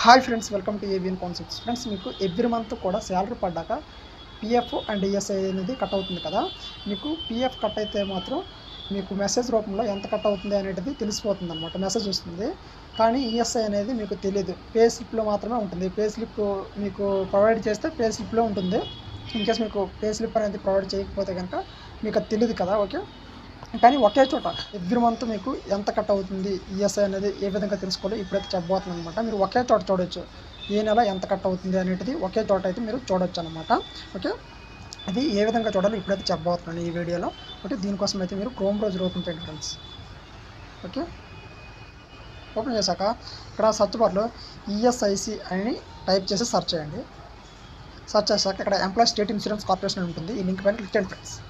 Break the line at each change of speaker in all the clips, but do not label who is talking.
hi friends welcome to Avian Concepts friends మీకు every month కూడా salary పడ్డాక PF and ESI అనేది cut అవుతుంది కదా మీకు పిఎఫ్ కట్ అయితే మాత్రం మీకు మెసేజ్ రూపంలో ఎంత కట్ అవుతుంది అనేది తెలిసిపోతుంది అనమాట మెసేజ్ వస్తుంది కానీ ఈఎస్ఐ అనేది మీకు తెలియదు పే స్లిప్లో మాత్రమే ఉంటుంది పే స్లిప్ మీకు ప్రొవైడ్ చేస్తే పే స్లిప్లో ఉంటుంది ఇన్కేస్ మీకు పే స్లిప్ అనేది ప్రొవైడ్ చేయకపోతే కనుక మీకు అది తెలియదు కదా ఓకే కానీ ఒకే చోట ఎవ్రీ మంత్ మీకు ఎంత కట్ అవుతుంది ఈఎస్ఐ అనేది ఏ విధంగా తెలుసుకోవాలి ఇప్పుడైతే చెప్పబోతున్నాను అనమాట మీరు ఒకే చోట చూడొచ్చు ఏ నెల ఎంత కట్ అవుతుంది అనేది ఒకే చోట అయితే మీరు చూడొచ్చు అనమాట ఓకే అది ఏ విధంగా చూడాలో ఇప్పుడైతే చెప్పబోతున్నాను ఈ వీడియోలో ఓకే దీనికోసం అయితే మీరు క్రోమ్ బ్రౌజర్ ఓపెన్ చేయండి ఫ్రెండ్స్ ఓకే ఓపెన్ చేశాక ఇక్కడ సర్చ్ బార్లో ఈఎస్ఐసి అని టైప్ చేసి సెర్చ్ చేయండి సెర్చ్ చేశాక ఇక్కడ ఎంప్లాయీ స్టేట్ ఇన్సూరెన్స్ కార్పొరేషన్ అని ఉంటుంది ఈ లింక్ పైన క్లిక్ చేయండి ఫ్రెండ్స్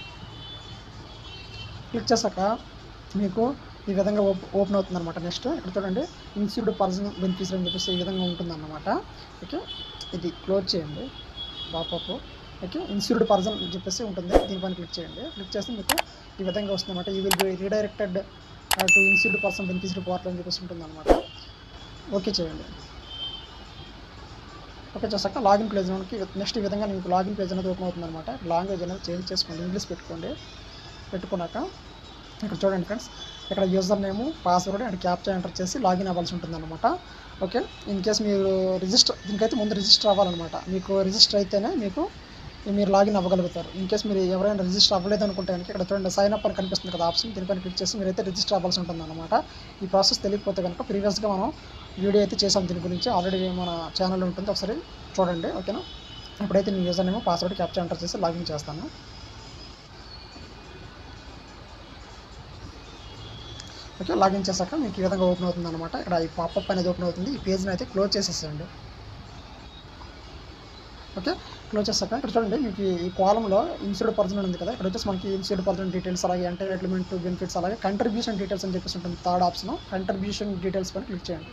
క్లిక్ చేశాక మీకు ఈ విధంగా ఓప్ ఓపెన్ అవుతుంది అనమాట నెక్స్ట్ ఇక్కడ చూడండి ఇన్స్టిట్యూట్ పర్సన్ బెనిఫిషరీ అని చెప్పేసి ఈ విధంగా ఉంటుంది అనమాట ఓకే ఇది క్లోజ్ చేయండి బాపప్ ఓకే ఇన్స్టిట్యూట్ పర్సన్ అని చెప్పేసి ఉంటుంది దీనిపైన క్లిక్ చేయండి క్లిక్ చేస్తే మీకు ఈ విధంగా వస్తుంది అనమాట ఈ will be redirected to institute person beneficiary portal అని చెప్పేసి ఉంటుంది అనమాట ఓకే చేయండి ఓకే చేశాక లాగిన్ పేజ్ మనకి నెక్స్ట్ ఈ విధంగా మీకు లాగిన్ పేజ్ అనేది ఓపెన్ అవుతుంది అనమాట లాంగ్వేజ్ అనేది చేంజ్ చేసుకోండి ఇంగ్లీష్ పెట్టుకోండి పెట్టుకున్నాక ఇక్కడ చూడండి ఫ్రెండ్స్ ఇక్కడ user name password and captcha enter చేసి లాగిన్ అవ్వాల్సి ఉంటుంది అనమాట ఓకే ఇన్ కేస్ మీరు రిజిస్టర్ దీనికైతే ముందు రిజిస్టర్ అవ్వాలన్నమాట మీకు రిజిస్టర్ అయితేనే మీకు మీరు లాగిన్ అవ్వగలుగుతారు ఇన్ కేస్ మీరు ఎవరైనా రిజిస్టర్ అవ్వలేదు అనుకుంటే కనుక ఇక్కడ చూడండి సైన్ అప్ అని కనిపిస్తుంది కదా ఆప్షన్ దీనిపైన క్లిక్ చేసి మీరైతే రిజిస్టర్ అవ్వాల్సి ఉంటుంది అనమాట ఈ ప్రాసెస్ తెలియకపోతే కనుక ప్రీవియస్గా మనం వీడియో అయితే చేసాం దీని గురించి ఆల్రెడీ మన ఛానల్ ఉంటుంది ఒకసారి చూడండి ఓకేనా ఇప్పుడైతే మీ యూజర్ నేమో పాస్వర్డ్ క్యాప్చా ఎంటర్ చేసి లాగిన్ చేస్తాను ఓకే లాగిన్ చేశాక మీకు ఈ విధంగా ఓపెన్ అవుతుంది అనమాట ఇక్కడ ఈ పాపప్ అనేది ఓపెన్ అవుతుంది ఈ పేజ్ని అయితే క్లోజ్ చేసేసేయండి ఓకే క్లోజ్ చేశాక ఇక్కడ చూడండి మీకు ఈ కాలంలో ఇన్సూర్డ్ పర్సన్ ఉంది కదా ఇక్కడ వచ్చేసి మనకి ఇన్సూర్డ్ పర్సన్ డీటెయిల్స్ అలాగే ఎంటర్టైన్మెంట్ బెనిఫిట్స్ అలాగే కంట్రిబ్యూషన్ డీటెయిల్స్ అని చెప్పేసి ఉంటుంది థర్డ్ ఆప్షన్ కంట్రిబ్యూషన్ డీటెయిల్స్ పైన క్లిక్ చేయండి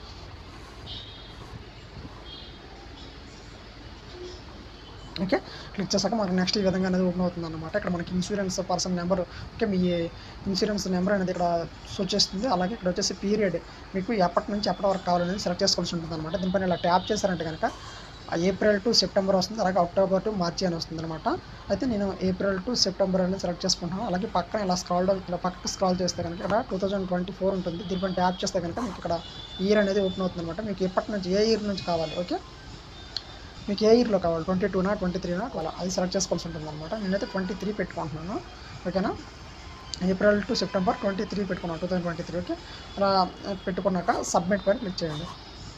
ఓకే క్లిక్ చేశాక మనకి నెక్స్ట్ ఈ విధంగా అనేది ఓపెన్ అవుతుంది అనమాట ఇక్కడ మనకి ఇన్సూరెన్స్ పర్సన్ నెంబర్ ఓకే మీ ఇన్సూరెన్స్ నెంబర్ అనేది ఇక్కడ సూచ్ చేస్తుంది అలాగే ఇక్కడ వచ్చేసి పీరియడ్ మీకు ఎప్పటి నుంచి ఎప్పటి వరకు కావాలనేది సెలెక్ట్ చేసుకోవాల్సి ఉంటుంది అనమాట దీనిపైన ఇలా ట్యాప్ చేశారంటే కనుక ఏప్రిల్ టు సెప్టెంబర్ వస్తుంది అలాగే అక్టోబర్ టు మార్చి అని వస్తుంది అనమాట అయితే నేను ఏప్రిల్ టు సెప్టెంబర్ అనేది సెలెక్ట్ చేసుకుంటాను అలాగే పక్కన ఇలా స్క్రాల్ డౌన్ ఇలా పక్కకి స్క్రాల్ చేస్తే కనుక ఇక్కడ టూ థౌజండ్ ట్వంటీ ఫోర్ ఉంటుంది దీనిపైన ట్యాప్ చేస్తే కనుక మీకు ఇక్కడ ఇయర్ అనేది ఓపెన్ అవుతుంది అనమాట మీకు ఎప్పటి నుంచి ఏ ఇయర్ నుంచి కావాలి ఓకే మీకు ఏ ఇయర్లో కావాలి ట్వంటీ టూనా ట్వంటీ త్రీనా అలా అది సెలెక్ట్ చేసుకోవాల్సి ఉంటుంది అనమాట నేనైతే ట్వంటీ త్రీ పెట్టుకుంటున్నాను ఓకేనా April to September twenty three పెట్టుకున్నాను two thousand twenty three okay అలా పెట్టుకున్నాక సబ్మిట్ పైన క్లిక్ చేయండి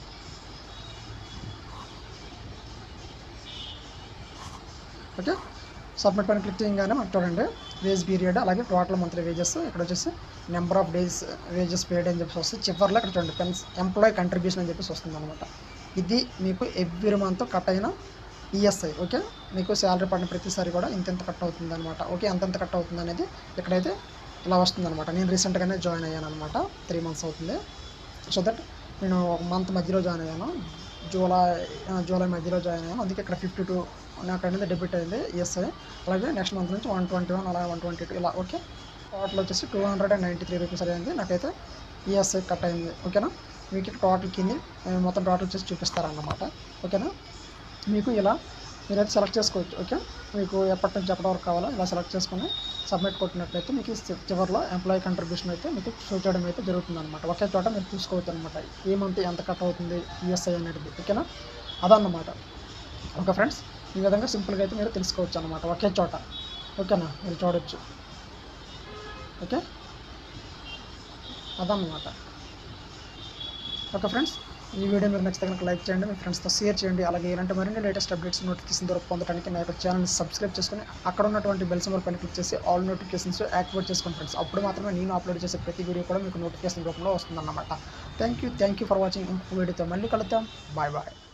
ఓకే సబ్మిట్ పైన క్లిక్ చేయగానే మనకు చూడండి వేజ్ పీరియడ్ అలాగే టోటల్ మంత్లీ వేజెస్ ఇక్కడ వచ్చేసి number of days wages paid అని చెప్పేసి వస్తుంది చివరిలో ఇక్కడ చూడండి పెన్స్ ఎంప్లాయ్ కంట్రిబ్యూషన్ అని చెప్పేసి వస్తుంది అనమాట ఇది మీకు ఎవ్రీ మంత్ కట్ అయిన ఈఎస్ఐ ఓకే మీకు శాలరీ పడిన ప్రతిసారి కూడా ఇంతెంత కట్ అవుతుంది అనమాట ఓకే ఎంతెంత కట్ అవుతుంది అనేది ఇక్కడైతే ఇలా వస్తుంది అనమాట నేను రీసెంట్గానే జాయిన్ అయ్యాను అనమాట త్రీ మంత్స్ అవుతుంది సో దట్ నేను ఒక మంత్ మధ్యలో జాయిన్ అయ్యాను జూలై జూలై మధ్యలో జాయిన్ అయ్యాను అందుకే ఇక్కడ ఫిఫ్టీ టూ నాకు అనేది డెబిట్ అయింది ఈఎస్ఐ అలాగే నెక్స్ట్ మంత్ నుంచి వన్ ట్వంటీ వన్ అలాగే వన్ ట్వంటీ టూ ఇలా ఓకే టోటల్ వచ్చేసి two hundred and ninety three rupees అయింది నాకైతే ఈఎస్ఐ కట్ అయింది ఓకేనా మీకు టోటల్ కింది మొత్తం టోటల్ చేసి చూపిస్తారన్నమాట ఓకేనా మీకు ఇలా మీరైతే సెలెక్ట్ చేసుకోవచ్చు ఓకే మీకు ఎప్పటి నుంచి ఎప్పటి వరకు కావాలో ఇలా సెలెక్ట్ చేసుకుని సబ్మిట్ కొట్టినట్లయితే మీకు చివరిలో ఎంప్లాయీ కంట్రిబ్యూషన్ అయితే మీకు షో చేయడం అయితే జరుగుతుంది అనమాట ఒకే చోట మీరు చూసుకోవచ్చు అనమాట ఏ మంత్ ఎంత కట్ అవుతుంది ఈఎస్ఐ అనేది ఓకేనా అదన్నమాట ఓకే ఫ్రెండ్స్ ఈ విధంగా సింపుల్గా అయితే మీరు తెలుసుకోవచ్చు అనమాట ఒకే చోట ఓకేనా మీరు చూడొచ్చు ఓకే అదన్నమాట ఓకే ఫ్రెండ్స్ ఈ వీడియో మీరు నచ్చితే కనుక లైక్ చేయండి మీ ఫ్రెండ్స్తో షేర్ చేయండి అలాగే ఇలాంటి మరిన్ని లేటెస్ట్ అప్డేట్స్ నోటిఫికేషన్ ద్వారా పొందడానికి నా యొక్క ఛానల్ని సబ్స్క్రైబ్ చేసుకొని అక్కడ ఉన్నటువంటి బెల్ సింబల్ పైన క్లిక్ చేసి ఆల్ నోటిఫికేషన్స్ యాక్టివేట్ చేసుకోండి ఫ్రెండ్స్ అప్పుడు మాత్రమే నేను అప్లోడ్ చేసే ప్రతి వీడియో కూడా మీకు నోటిఫికేషన్ రూపంలో వస్తుందన్నమాట thank you thank you for watching ఇంకో వీడియోతో మళ్ళీ కలుద్దాం బాయ్ బాయ్